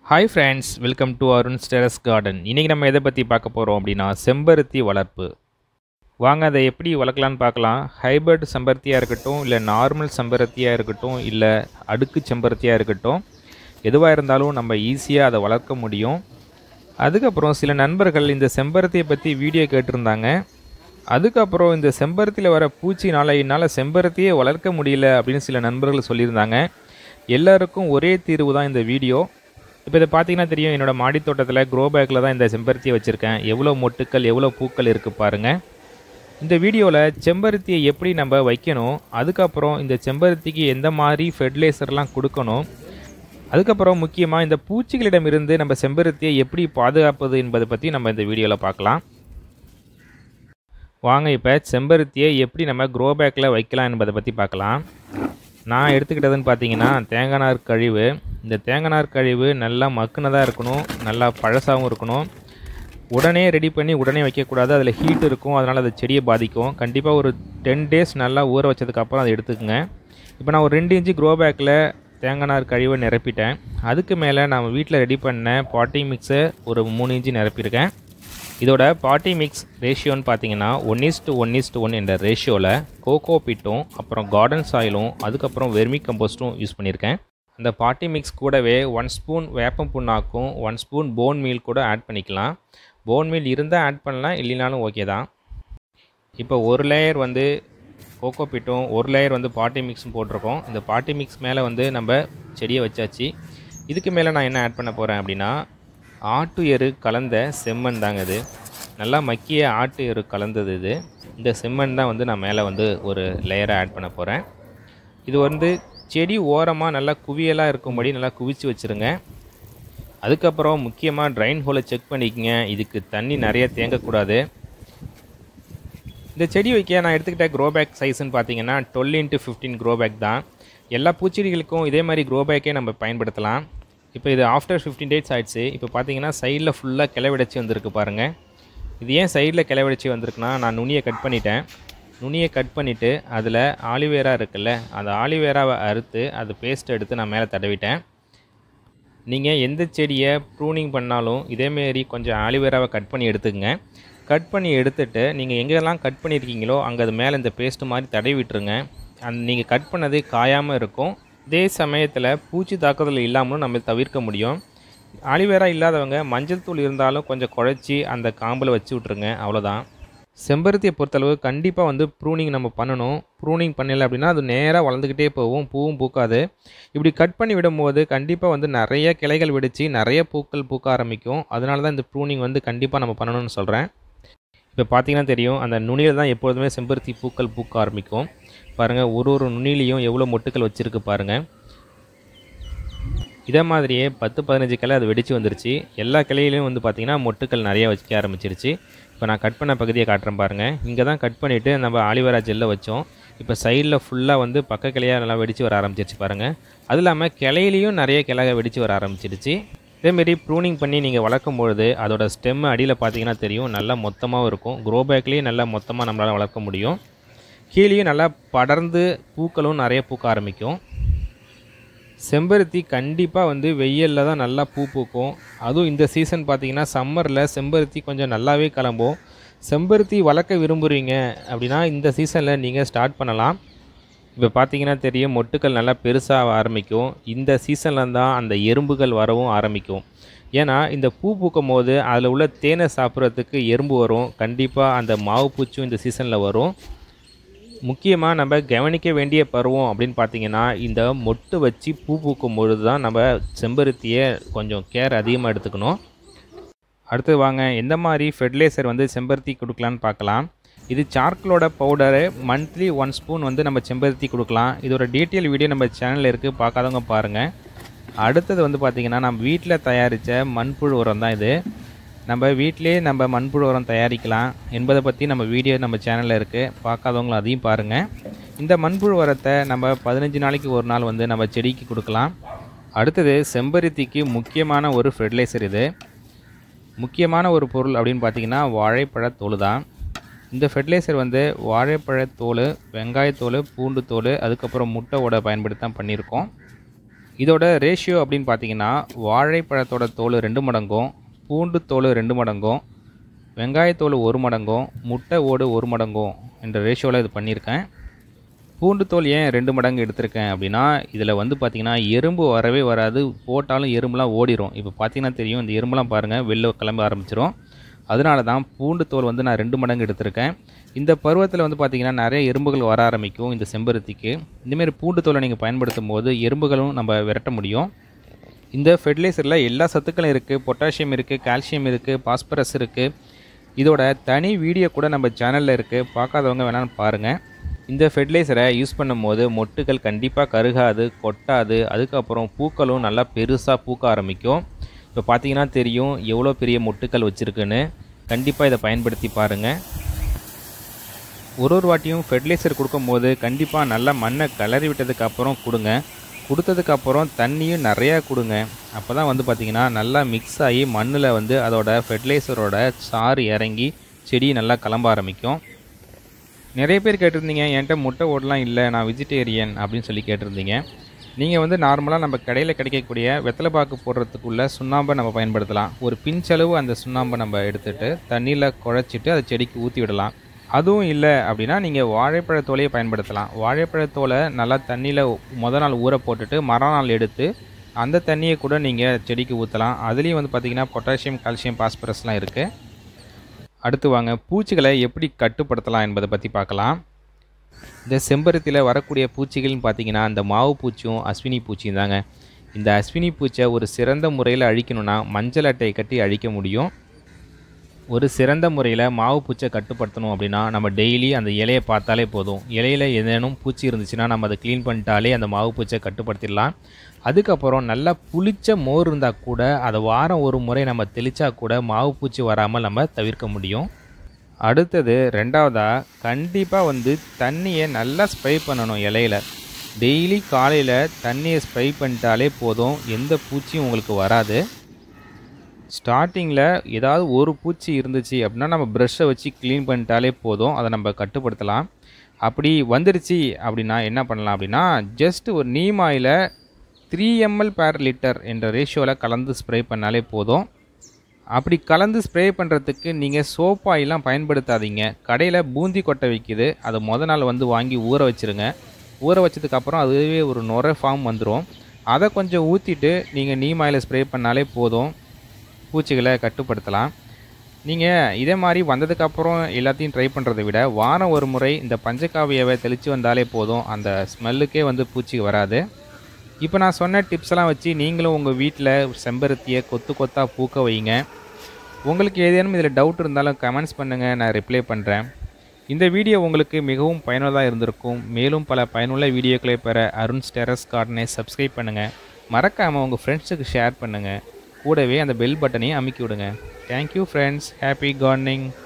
hi friends welcome to Arun terrace garden இன்றைக்கி நம்ம எதை பற்றி பார்க்க போகிறோம் அப்படின்னா செம்பருத்தி வளர்ப்பு வாங்க அதை எப்படி வளர்க்கலான்னு பார்க்கலாம் ஹைபிரிட் செம்பருத்தியாக இருக்கட்டும் இல்லை நார்மல் செம்பருத்தியாக இருக்கட்டும் இல்லை அடுக்கு செம்பருத்தியாக இருக்கட்டும் எதுவாக இருந்தாலும் நம்ம ஈஸியாக அதை வளர்க்க முடியும் அதுக்கப்புறம் சில நண்பர்கள் இந்த செம்பருத்தியை பற்றி வீடியோ கேட்டிருந்தாங்க அதுக்கப்புறம் இந்த செம்பருத்தியில் வர பூச்சினால என்னால் செம்பருத்தியே வளர்க்க முடியல அப்படின்னு சில நண்பர்கள் சொல்லியிருந்தாங்க எல்லாருக்கும் ஒரே தீர்வு தான் இந்த வீடியோ இப்போ இதை பார்த்தீங்கன்னா தெரியும் என்னோடய மாடி தோட்டத்தில் க்ரோ பேக்கில் தான் இந்த செம்பருத்தியை வச்சுருக்கேன் எவ்வளோ மொட்டுக்கள் எவ்வளோ பூக்கள் இருக்குது பாருங்கள் இந்த வீடியோவில் செம்பருத்தியை எப்படி நம்ம வைக்கணும் அதுக்கப்புறம் இந்த செம்பருத்திக்கு எந்த மாதிரி ஃபெர்டிலைசர்லாம் கொடுக்கணும் அதுக்கப்புறம் முக்கியமாக இந்த பூச்சிகளிடமிருந்து நம்ம செம்பருத்தியை எப்படி பாதுகாப்பது என்பதை பற்றி நம்ம இந்த வீடியோவில் பார்க்கலாம் வாங்க இப்போ செம்பருத்தியை எப்படி நம்ம க்ரோ பேக்கில் வைக்கலாம் என்பதை பற்றி பார்க்கலாம் நான் எடுத்துக்கிட்டதுன்னு பார்த்தீங்கன்னா தேங்காய் நார் கழிவு இந்த தேங்காய் நார் கழிவு நல்லா மக்குனதாக இருக்கணும் நல்லா பழசாகவும் இருக்கணும் உடனே ரெடி பண்ணி உடனே வைக்கக்கூடாது அதில் ஹீட் இருக்கும் அதனால் அது செடியை பாதிக்கும் கண்டிப்பாக ஒரு டென் டேஸ் நல்லா ஊற வச்சதுக்கப்புறம் அதை எடுத்துக்கோங்க இப்போ நான் ஒரு ரெண்டு இன்ச்சு க்ரோ பேக்கில் தேங்காய் நார் கழிவை நிரப்பிட்டேன் அதுக்கு மேலே நான் வீட்டில் ரெடி பண்ண பாட்டி மிக்ஸை ஒரு மூணு இன்ச்சு நிரப்பியிருக்கேன் இதோட பாட்டி மிக்ஸ் ரேஷியோன்னு பார்த்தீங்கன்னா one is to one is to one என்ற ரேஷியோவில் கோகோ பிட்டும் அப்புறம் கார்டன் சாயிலும் அதுக்கப்புறம் வெர்மி கம்போஸ்ட்டும் யூஸ் பண்ணியிருக்கேன் அந்த பாட்டி மிக்ஸ் கூடவே ஒன் ஸ்பூன் வேப்பம் புண்ணாக்கும் ஒன் ஸ்பூன் போன் மீல் கூட ஆட் பண்ணிக்கலாம் போன் மீல் இருந்தால் ஆட் பண்ணலாம் இல்லைனாலும் ஓகே தான் இப்போ ஒரு லேயர் வந்து கோகோ பிட்டும் ஒரு லேயர் வந்து பாட்டி மிக்ஸும் போட்டிருக்கோம் இந்த பாட்டி மிக்ஸ் மேலே வந்து நம்ம செடியை வச்சாச்சு இதுக்கு மேலே நான் என்ன ஆட் பண்ண போகிறேன் அப்படின்னா ஆட்டு எரு கலந்த செம்மண் தாங்க இது நல்லா மக்கிய ஆட்டு எரு கலந்தது இது இந்த செம்மண் தான் வந்து நான் மேலே வந்து ஒரு லேயரை ஆட் பண்ண போகிறேன் இது வந்து செடி ஓரமாக நல்லா குவியலாக இருக்கும்படி நல்லா குவிச்சு வச்சுருங்க அதுக்கப்புறம் முக்கியமாக ட்ரைன் ஹோலை செக் பண்ணிக்கங்க இதுக்கு தண்ணி நிறைய தேங்கக்கூடாது இந்த செடி வைக்க நான் எடுத்துக்கிட்ட க்ரோ பேக் சைஸ்ன்னு பார்த்தீங்கன்னா twelve into fifteen grow bag தான் எல்லா பூச்செடிகளுக்கும் இதே மாதிரி க்ரோ பேக்கே நம்ம பயன்படுத்தலாம் இப்போ இது ஆஃப்டர் ஃபிஃப்டீன் டேட்ஸ் ஆயிடுச்சு இப்போ பார்த்தீங்கன்னா சைடில் ஃபுல்லாக கிளவிடச்சி வந்திருக்கு பாருங்கள் இது ஏன் சைடில் கிளவிடச்சி வந்திருக்குன்னா நான் நுனியை கட் பண்ணிட்டேன் நுனியை கட் பண்ணிவிட்டு அதில் ஆலிவேரா இருக்குல்ல அந்த ஆலிவேராவை அறுத்து அது பேஸ்ட் எடுத்து நான் மேலே தடவிட்டேன் நீங்கள் எந்த செடியை ப்ரூனிங் பண்ணாலும் இதேமாரி கொஞ்சம் ஆலிவேராவை கட் பண்ணி எடுத்துக்கங்க கட் பண்ணி எடுத்துகிட்டு நீங்கள் எங்கெல்லாம் கட் பண்ணியிருக்கீங்களோ அங்கே அது மேலே இந்த பேஸ்ட்டு மாதிரி தடவி விட்டுருங்க அந்த நீங்கள் கட் பண்ணது காயாமல் இருக்கும் இதே சமயத்தில் பூச்சி தாக்குதல் இல்லாமலும் நம்ம தவிர்க்க முடியும் ஆலிவேரா இல்லாதவங்க மஞ்சள் தூள் இருந்தாலும் கொஞ்சம் குழச்சி அந்த காம்பில் வச்சு விட்ருங்க அவ்வளோதான் செம்பருத்தியை பொறுத்தளவு கண்டிப்பாக வந்து ப்ரூனிங் நம்ம பண்ணணும் ப்ரூனிங் பண்ணல அப்படின்னா அது நேராக வளர்ந்துக்கிட்டே போகும் பூவும் பூக்காது இப்படி கட் பண்ணி விடும்போது கண்டிப்பாக வந்து நிறைய கிளைகள் வெடித்து நிறைய பூக்கள் பூக்க ஆரம்பிக்கும் அதனால தான் இந்த ப்ரூனிங் வந்து கண்டிப்பாக நம்ம பண்ணணும்னு சொல்கிறேன் இப்போ பார்த்தீங்கன்னா தெரியும் அந்த நுனியில் தான் எப்பொழுதுமே செம்பருத்தி பூக்கள் பூக்க ஆரம்பிக்கும் பாருங்கள் ஒரு ஒரு நுனிலையும் எவ்வளோ மொட்டுக்கள் வச்சுருக்கு பாருங்கள் இதே மாதிரியே பத்து பதினஞ்சு கிளை அது வெடித்து வந்துருச்சு எல்லா கிளையிலையும் வந்து பார்த்திங்கன்னா மொட்டுக்கள் நிறைய வச்சுக்க ஆரம்பிச்சிருச்சு இப்போ நான் கட் பண்ண பகுதியை காட்டுறேன் பாருங்கள் இங்கே தான் கட் பண்ணிவிட்டு நம்ம ஆலிவேரா ஜெல்லை வச்சோம் இப்போ சைடில் ஃபுல்லாக வந்து பக்க கிளையாக நல்லா வெடித்து வர ஆரம்பிச்சிருச்சு பாருங்கள் அது இல்லாமல் கிளையிலையும் நிறைய கிளைக வெடித்து வர ஆரம்பிச்சிருச்சு இதேமாரி ப்ரூனிங் பண்ணி நீங்கள் வளர்க்கும் பொழுது அதோட ஸ்டெம் அடியில் பார்த்தீங்கன்னா தெரியும் நல்லா மொத்தமாகவும் இருக்கும் க்ரோ பேக்லேயும் நல்லா மொத்தமாக நம்மளால் வளர்க்க முடியும் கீழேயும் நல்லா படர்ந்து பூக்களும் நிறைய பூக்க ஆரம்பிக்கும் செம்பருத்தி கண்டிப்பாக வந்து வெயிலில் தான் நல்லா பூ பூக்கும் அதுவும் இந்த சீசன் பார்த்தீங்கன்னா சம்மரில் செம்பருத்தி கொஞ்சம் நல்லாவே கிளம்பும் செம்பருத்தி வளர்க்க விரும்புகிறீங்க அப்படின்னா இந்த சீசனில் நீங்கள் ஸ்டார்ட் பண்ணலாம் இப்போ பார்த்தீங்கன்னா தெரியும் மொட்டுக்கள் நல்லா பெருசாக ஆரம்பிக்கும் இந்த சீசனில் தான் அந்த எறும்புகள் வரவும் ஆரம்பிக்கும் ஏன்னா இந்த பூ பூக்கும் போது அதில் உள்ள தேனை சாப்பிட்றதுக்கு எறும்பு வரும் கண்டிப்பாக அந்த மாவு பூச்சும் இந்த சீசனில் வரும் முக்கியமாக நம்ம கவனிக்க வேண்டிய பருவம் அப்படின்னு பார்த்தீங்கன்னா இந்த மொட்டு வச்சு பூ பூக்கும் பொழுது தான் நம்ம செம்பருத்தியை கொஞ்சம் கேர் அதிகமாக எடுத்துக்கணும் அடுத்து வாங்க எந்த மாதிரி ஃபெர்டிலைசர் வந்து செம்பருத்தி கொடுக்கலான்னு பார்க்கலாம் இது சார்க்கலோட பவுடரு மந்த்லி ஒன் ஸ்பூன் வந்து நம்ம செம்பருத்தி கொடுக்கலாம் இதோட டீட்டெயில் வீடியோ நம்ம சேனலில் இருக்குது பார்க்காதவங்க பாருங்கள் அடுத்தது வந்து பார்த்திங்கன்னா நம்ம வீட்டில் தயாரித்த மண்புழு உரம் தான் இது நம்ம வீட்டிலே நம்ம மண்புழு உரம் தயாரிக்கலாம் என்பதை பற்றி நம்ம வீடியோ நம்ம சேனலில் இருக்குது பார்க்காதவங்களும் அதையும் பாருங்கள் இந்த மண்புழு உரத்தை நம்ம பதினஞ்சு நாளைக்கு ஒரு நாள் வந்து நம்ம செடிக்கு கொடுக்கலாம் அடுத்தது செம்பருத்திக்கு முக்கியமான ஒரு ஃபெர்டிலைசர் இது முக்கியமான ஒரு பொருள் அப்படின்னு பார்த்தீங்கன்னா வாழைப்பழத்தோல் தான் இந்த ஃபெர்டிலைசர் வந்து வாழைப்பழத்தோல் வெங்காயத்தோல் பூண்டு தோல் அதுக்கப்புறம் முட்டை ஓட பயன்படுத்தி தான் பண்ணியிருக்கோம் இதோட ரேஷியோ அப்படின்னு பார்த்தீங்கன்னா வாழைப்பழத்தோட தோல் ரெண்டு மடங்கும் பூண்டு தோல் ரெண்டு மடங்கும் வெங்காயத்தோல் ஒரு மடங்கும் முட்டை ஓடு ஒரு மடங்கும் என்ற ரேஷியோவில் இது பண்ணியிருக்கேன் பூண்டு தோல் ஏன் ரெண்டு மடங்கு எடுத்திருக்கேன் அப்படின்னா இதில் வந்து பார்த்திங்கன்னா எறும்பு வரவே வராது போட்டாலும் எறும்புலாம் ஓடிடும் இப்போ பார்த்தீங்கன்னா தெரியும் இந்த எறும்புலாம் பாருங்கள் வெளில கிளம்ப ஆரம்பிச்சிரும் அதனால தான் பூண்டு தோல் வந்து நான் ரெண்டு மடங்கு எடுத்திருக்கேன் இந்த பருவத்தில் வந்து பார்த்திங்கன்னா நிறைய எறும்புகள் வர ஆரம்பிக்கும் இந்த செம்பருத்திக்கு இந்தமாரி பூண்டு தோலை நீங்கள் பயன்படுத்தும் போது எறும்புகளும் நம்ம விரட்ட முடியும் இந்த ஃபெர்டிலைசரில் எல்லா சத்துக்களும் இருக்குது பொட்டாசியம் இருக்குது கால்சியம் இருக்குது பாஸ்பரஸ் இருக்குது இதோட தனி வீடியோ கூட நம்ம சேனலில் இருக்குது பார்க்காதவங்க வேணாலும் பாருங்கள் இந்த ஃபெர்டிலைசரை யூஸ் பண்ணும்போது மொட்டுகள் கண்டிப்பாக கருகாது கொட்டாது அதுக்கப்புறம் பூக்களும் நல்லா பெருசாக பூக்க ஆரம்பிக்கும் இப்போ பார்த்தீங்கன்னா தெரியும் எவ்வளோ பெரிய மொட்டுக்கள் வச்சுருக்குன்னு கண்டிப்பாக இதை பயன்படுத்தி பாருங்கள் ஒரு ஒரு வாட்டியும் ஃபெர்டிலைசர் கொடுக்கும்போது கண்டிப்பாக நல்லா மண்ணை கிளறி விட்டதுக்கு அப்புறம் கொடுங்க கொடுத்ததுக்கப்புறம் தண்ணியும் நிறையா கொடுங்க அப்போ தான் வந்து பார்த்திங்கன்னா நல்லா மிக்ஸ் ஆகி மண்ணில் வந்து அதோட ஃபெர்டிலைசரோட சாறு இறங்கி செடி நல்லா கிளம்ப ஆரம்பிக்கும் நிறைய பேர் கேட்டிருந்தீங்க என்கிட்ட முட்டை ஓடலாம் இல்லை நான் வெஜிடேரியன் அப்படின்னு சொல்லி கேட்டிருந்தீங்க நீங்கள் வந்து நார்மலாக நம்ம கடையில் கிடைக்கக்கூடிய வெத்தலைப்பாக்கு போடுறதுக்குள்ள சுண்ணாம்பை நம்ம பயன்படுத்தலாம் ஒரு பிஞ்சளவு அந்த சுண்ணாம்பை நம்ம எடுத்துகிட்டு தண்ணியில் குழச்சிட்டு அதை செடிக்கு ஊற்றி விடலாம் அதுவும் இல்லை அப்படின்னா நீங்கள் வாழைப்பழத்தோலையை பயன்படுத்தலாம் வாழைப்பழத்தோலை நல்லா தண்ணியில் முத நாள் ஊற போட்டுட்டு மறுநாள் எடுத்து அந்த தண்ணியை கூட நீங்கள் செடிக்கு ஊற்றலாம் அதுலேயும் வந்து பார்த்திங்கன்னா பொட்டாசியம் கால்சியம் பாஸ்பரஸ்லாம் இருக்குது அடுத்து வாங்க பூச்சிகளை எப்படி கட்டுப்படுத்தலாம் என்பதை பற்றி பார்க்கலாம் இந்த செம்பருத்தியில் வரக்கூடிய பூச்சிகள்னு பார்த்தீங்கன்னா இந்த மாவு பூச்சியும் அஸ்வினி பூச்சியும் தாங்க இந்த அஸ்வினி பூச்சியை ஒரு சிறந்த முறையில் அழிக்கணும்னா மஞ்சள் அட்டையை கட்டி அழிக்க முடியும் ஒரு சிறந்த முறையில் மாவு பூச்சை கட்டுப்படுத்தணும் அப்படின்னா நம்ம டெய்லி அந்த இலையை பார்த்தாலே போதும் இலையில் ஏதேனும் பூச்சி இருந்துச்சுன்னா நம்ம அதை க்ளீன் பண்ணிட்டாலே அந்த மாவு பூச்சை கட்டுப்படுத்திடலாம் அதுக்கப்புறம் நல்லா புளிச்ச மோர் இருந்தால் கூட அதை வாரம் ஒரு முறை நம்ம தெளித்தா கூட மாவு பூச்சி வராமல் நம்ம தவிர்க்க முடியும் அடுத்தது ரெண்டாவதாக கண்டிப்பாக வந்து தண்ணியை நல்லா ஸ்ப்ரே பண்ணணும் இலையில டெய்லி காலையில் தண்ணியை ஸ்ப்ரை பண்ணிட்டாலே போதும் எந்த பூச்சியும் உங்களுக்கு வராது ஸ்டார்டிங்கில் ஏதாவது ஒரு பூச்சி இருந்துச்சு அப்படின்னா நம்ம ப்ரெஷ்ஷை வச்சு க்ளீன் பண்ணிட்டாலே போதும் அதை நம்ம கட்டுப்படுத்தலாம் அப்படி வந்துருச்சு அப்படின்னா என்ன பண்ணலாம் அப்படின்னா ஜஸ்ட் ஒரு நீம் ஆயில த்ரீ எம்எல் பேர் லிட்டர் என்ற ரேஷியோவில் கலந்து ஸ்ப்ரே பண்ணாலே போதும் அப்படி கலந்து ஸ்ப்ரே பண்ணுறதுக்கு நீங்கள் சோப் ஆயிலாம் பயன்படுத்தாதீங்க கடையில் பூந்தி கொட்டை விற்கிது அதை முத நாள் வந்து வாங்கி ஊற வச்சுருங்க ஊற வச்சதுக்கப்புறம் அதுவே ஒரு நுரை ஃபார்ம் வந்துடும் அதை கொஞ்சம் ஊற்றிட்டு நீங்கள் நீம் ஆயிலை ஸ்ப்ரே பண்ணாலே போதும் பூச்சிகளை கட்டுப்படுத்தலாம் நீங்கள் இதே மாதிரி வந்ததுக்கப்புறம் எல்லாத்தையும் ட்ரை பண்ணுறதை விட வாரம் ஒரு முறை இந்த பஞ்சகாவியாவை தெளித்து வந்தாலே போதும் அந்த ஸ்மெல்லுக்கே வந்து பூச்சி வராது இப்போ நான் சொன்ன டிப்ஸ் எல்லாம் வச்சு நீங்களும் உங்கள் வீட்டில் செம்பருத்தியை கொத்து கொத்தாக பூக்க வைங்க உங்களுக்கு ஏதேனும் இதில் டவுட் இருந்தாலும் கமெண்ட்ஸ் பண்ணுங்கள் நான் ரிப்ளை பண்ணுறேன் இந்த வீடியோ உங்களுக்கு மிகவும் பயனுள்ளதாக இருந்திருக்கும் மேலும் பல பயனுள்ள வீடியோக்களை பெற அருண் ஸ்டெரஸ் கார்டனை சப்ஸ்கிரைப் பண்ணுங்கள் மறக்காமல் உங்கள் ஃப்ரெண்ட்ஸுக்கு ஷேர் பண்ணுங்கள் கூடவே அந்த பெல் பட்டனையும் அமுக்கி விடுங்க தேங்க்யூ ஃப்ரெண்ட்ஸ் ஹாப்பி கார்டனிங்